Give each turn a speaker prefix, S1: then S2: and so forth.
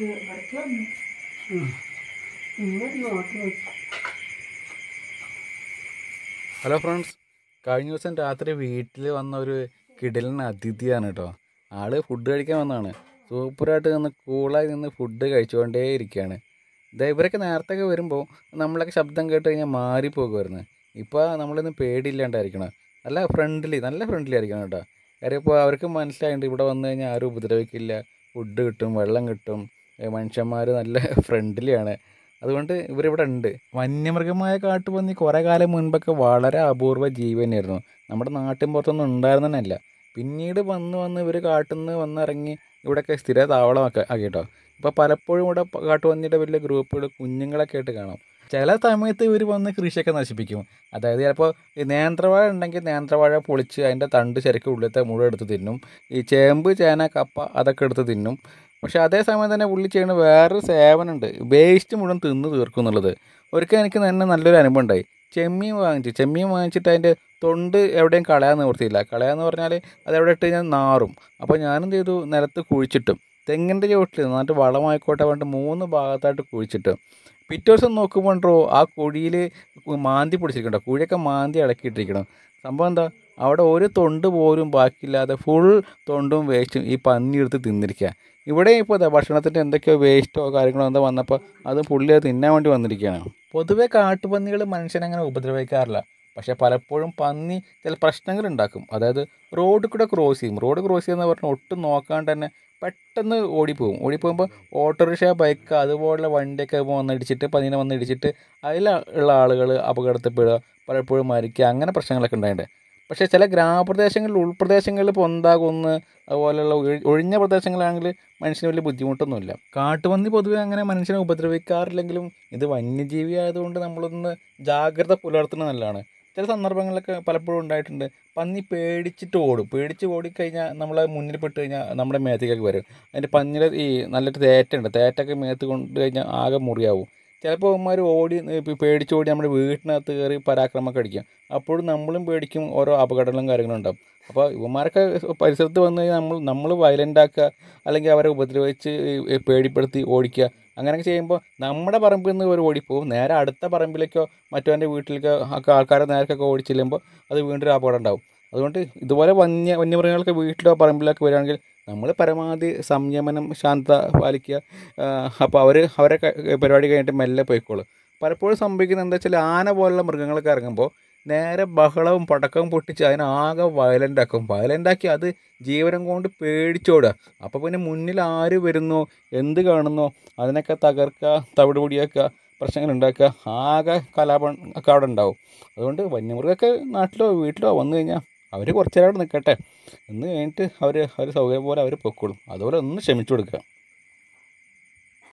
S1: ഇവിടേക്ക് വന്നു
S2: ഇന്നൊരു നോട്ട് വെച്ചു
S3: ഹലോ ഫ്രണ്ട്സ് കഴിഞ്ഞ ദിവസം രാത്രി വീട്ടിൽ വന്ന ഒരു കിടലൻ അതിഥിയാണ് കേട്ടോ ആള് ഫുഡ് കഴിക്കാൻ വന്നതാണ് സൂപ്പറായിട്ട് നിന്ന് കൂളായി നിന്ന് ഫുഡ് കഴിച്ചുകൊണ്ടേ ഇരിക്കുകയാണ് ഇതാ ഇവരൊക്കെ നേരത്തെ വരുമ്പോൾ നമ്മളൊക്കെ ശബ്ദം കേട്ട് കഴിഞ്ഞാൽ മാറിപ്പോകുമായിരുന്നു ഇപ്പോൾ നമ്മളിന്ന് പേടിയില്ലാണ്ടായിരിക്കണം നല്ല ഫ്രണ്ട്ലി നല്ല ഫ്രണ്ട്ലി ആയിരിക്കണം കേട്ടോ കാര്യം ഇപ്പോൾ അവർക്ക് മനസ്സിലായിട്ടുണ്ട് ഇവിടെ വന്നു കഴിഞ്ഞാൽ ആരും ഉപദ്രവിക്കില്ല ഫുഡ് കിട്ടും വെള്ളം കിട്ടും മനുഷ്യന്മാർ നല്ല ഫ്രണ്ട്ലിയാണ് അതുകൊണ്ട് ഇവരിവിടെ ഉണ്ട് വന്യമൃഗമായ കാട്ടുപന്നി കുറേ കാലം മുൻപൊക്കെ വളരെ അപൂർവ ജീവൻ തന്നെയായിരുന്നു നമ്മുടെ നാട്ടിൻ പുറത്തൊന്നും ഉണ്ടായിരുന്നതല്ല പിന്നീട് വന്ന് വന്ന് ഇവർ കാട്ടിൽ നിന്ന് വന്നിറങ്ങി ഇവിടെയൊക്കെ സ്ഥിര താവളമൊക്കെ ആക്കി കേട്ടോ ഇപ്പോൾ പലപ്പോഴും ഇവിടെ പ- കാട്ടുപന്നിയുടെ വലിയ ഗ്രൂപ്പുകൾ കുഞ്ഞുങ്ങളൊക്കെ ആയിട്ട് കാണാം ചില സമയത്ത് ഇവർ വന്ന് കൃഷിയൊക്കെ നശിപ്പിക്കും അതായത് ചിലപ്പോൾ ഈ നേന്ത്രവാഴ ഉണ്ടെങ്കിൽ നേന്ത്രവാഴ പൊളിച്ച് അതിൻ്റെ തണ്ട് ശരിക്കും ഉള്ളിലത്തെ മുഴുവൻ എടുത്ത് തിന്നും ഈ ചേമ്പ് ചേന കപ്പ അതൊക്കെ എടുത്ത് തിന്നും പക്ഷെ അതേസമയം തന്നെ പുള്ളി ചെയ്യുന്ന വേറൊരു സേവനമുണ്ട് വേസ്റ്റ് മുഴുവൻ തിന്ന് തീർക്കും എന്നുള്ളത് ഒരിക്കൽ എനിക്ക് തന്നെ നല്ലൊരു അനുഭവം ഉണ്ടായി ചെമ്മീൻ വാങ്ങിച്ചു ചെമ്മീൻ വാങ്ങിച്ചിട്ട് അതിൻ്റെ തൊണ്ട് എവിടെയും കളയാൻ നിവൃത്തിയില്ല കളയാന്ന് പറഞ്ഞാൽ അത് എവിടെ ഇട്ട് കഴിഞ്ഞാൽ നാറും അപ്പോൾ ഞാനെന്ത് ചെയ്തു നിലത്ത് കുഴിച്ചിട്ടും തെങ്ങിൻ്റെ ചുവട്ടിൽ നന്നായിട്ട് വളമായിക്കോട്ടെ പറഞ്ഞിട്ട് മൂന്ന് ഭാഗത്തായിട്ട് കുഴിച്ചിട്ട് പിറ്റേ ദിവസം നോക്കുമ്പോണ്ടോ ആ കുഴിയിൽ മാന്തി പിടിച്ചിരിക്കണ്ടോ കുഴിയൊക്കെ മാന്തി ഇളക്കിയിട്ടിരിക്കണം സംഭവം എന്താ അവിടെ ഒരു തൊണ്ട് പോലും ബാക്കിയില്ലാതെ ഫുൾ തൊണ്ടും വേസ്റ്റും ഈ പന്നി എടുത്ത് തിന്നിരിക്കുക ഇവിടെ ഇപ്പോൾ ഇതാ ഭക്ഷണത്തിൻ്റെ എന്തൊക്കെയോ വേസ്റ്റോ കാര്യങ്ങളോ എന്തോ വന്നപ്പോൾ അത് പുള്ളി അത് തിന്നാൻ വേണ്ടി വന്നിരിക്കുകയാണ് പൊതുവേ കാട്ടുപന്നികൾ മനുഷ്യനെ അങ്ങനെ ഉപദ്രവിക്കാറില്ല പക്ഷേ പലപ്പോഴും പന്നി ചില പ്രശ്നങ്ങൾ ഉണ്ടാക്കും അതായത് റോഡ് കൂടെ ക്രോസ് ചെയ്യും റോഡ് ക്രോസ് ചെയ്യുന്ന പറഞ്ഞാൽ ഒട്ടും നോക്കാണ്ട് തന്നെ പെട്ടെന്ന് ഓടിപ്പോകും ഓടിപ്പോകുമ്പോൾ ഓട്ടോറിക്ഷ ബൈക്ക് അതുപോലുള്ള വണ്ടിയൊക്കെ വന്നിടിച്ചിട്ട് പന്നിനെ വന്നിടിച്ചിട്ട് അതിൽ ഉള്ള ആളുകൾ അപകടത്തിൽപ്പെടുക പലപ്പോഴും മരിക്കുക അങ്ങനെ പ്രശ്നങ്ങളൊക്കെ ഉണ്ടായിട്ടുണ്ട് പക്ഷേ ചില ഗ്രാമപ്രദേശങ്ങളിൽ ഉൾപ്രദേശങ്ങളിൽ പൊന്താകുന്ന് അതുപോലെയുള്ള ഒഴി- ഒഴിഞ്ഞ പ്രദേശങ്ങളാണെങ്കിൽ മനുഷ്യന് വലിയ ബുദ്ധിമുട്ടൊന്നുമില്ല കാട്ടുപന്നി പൊതുവെ അങ്ങനെ മനുഷ്യനെ ഉപദ്രവിക്കാറില്ലെങ്കിലും ഇത് വന്യജീവി ആയതുകൊണ്ട് നമ്മളൊന്ന് ജാഗ്രത പുലർത്തുന്നത് നല്ലതാണ് ചില സന്ദർഭങ്ങളിലൊക്കെ പലപ്പോഴും ഉണ്ടായിട്ടുണ്ട് പന്നി പേടിച്ചിട്ട് ഓടും പേടിച്ച് ഓടിക്കഴിഞ്ഞാൽ നമ്മളെ മുന്നിൽ പെട്ട് കഴിഞ്ഞാൽ നമ്മുടെ മേത്തേക്കൊക്കെ വരും അതിൻ്റെ പന്നിയുടെ ഈ നല്ലൊരു തേറ്റുണ്ട് തേറ്റൊക്കെ മേത്ത് കൊണ്ട് കഴിഞ്ഞാൽ ആകെ മുറിയാവും ചിലപ്പോൾ അവന്മാർ ഓടി ഇപ്പം പേടിച്ച് ഓടി നമ്മുടെ വീട്ടിനകത്ത് കയറി പരാക്രമമൊക്കെ അടിക്കും അപ്പോഴും നമ്മളും പേടിക്കും ഓരോ അപകടങ്ങളും കാര്യങ്ങളും ഉണ്ടാവും അപ്പോൾ ഇവന്മാരൊക്കെ പരിസരത്ത് വന്നു കഴിഞ്ഞാൽ നമ്മൾ നമ്മൾ വയലൻ്റ് ആക്കുക അല്ലെങ്കിൽ അവരെ ഉപദ്രവിച്ച് ഈ പേടിപ്പെടുത്തി ഓടിക്കുക അങ്ങനെയൊക്കെ ചെയ്യുമ്പോൾ നമ്മുടെ പറമ്പിൽ നിന്ന് ഒരു ഓടിപ്പോവും നേരെ അടുത്ത പറമ്പിലേക്കോ മറ്റവൻ്റെ വീട്ടിലേക്കോ ഒക്കെ ആൾക്കാരെ നേരക്കൊക്കെ ഓടിച്ചില്ലുമ്പോൾ അത് വീണ്ടും ഒരു അപകടം ഉണ്ടാവും അതുകൊണ്ട് ഇതുപോലെ വന്യ വന്യമൃഗങ്ങളൊക്കെ വീട്ടിലോ പറമ്പിലൊക്കെ വരികയാണെങ്കിൽ നമ്മൾ പരമാവധി സംയമനം ശാന്തത പാലിക്കുക അപ്പോൾ അവർ അവരെ ക- പരിപാടി കഴിഞ്ഞിട്ട് മെല്ലെ പോയിക്കോളും പലപ്പോഴും സംഭവിക്കുന്നത് എന്താ വെച്ചാൽ ആന പോലുള്ള മൃഗങ്ങളൊക്കെ ഇറങ്ങുമ്പോൾ നേരെ ബഹളവും പടക്കവും പൊട്ടിച്ച് അതിനെ ആകെ വയലൻ്റ് ആക്കും വയലൻ്റ് ആക്കി അത് ജീവനം കൊണ്ട് പേടിച്ചോടുക അപ്പോൾ പിന്നെ മുന്നിൽ ആര് വരുന്നോ എന്ത് കാണുന്നോ അതിനൊക്കെ തകർക്കുക തവിട് പൊടിയാക്കുക പ്രശ്നങ്ങൾ ഉണ്ടാക്കുക ആകെ കലാപം ഒക്കെ അവിടെ ഉണ്ടാവും അതുകൊണ്ട് വന്യമൃഗമൊക്കെ നാട്ടിലോ വീട്ടിലോ വന്നു കഴിഞ്ഞാൽ അവർ കുറച്ച് നേരം അവിടെ നിൽക്കട്ടെ എന്ന് കഴിഞ്ഞിട്ട് അവർ അവർ സൗകര്യം പോലെ അവർ പൊക്കോളും അതുപോലെ ഒന്ന് ക്ഷമിച്ചു കൊടുക്കുക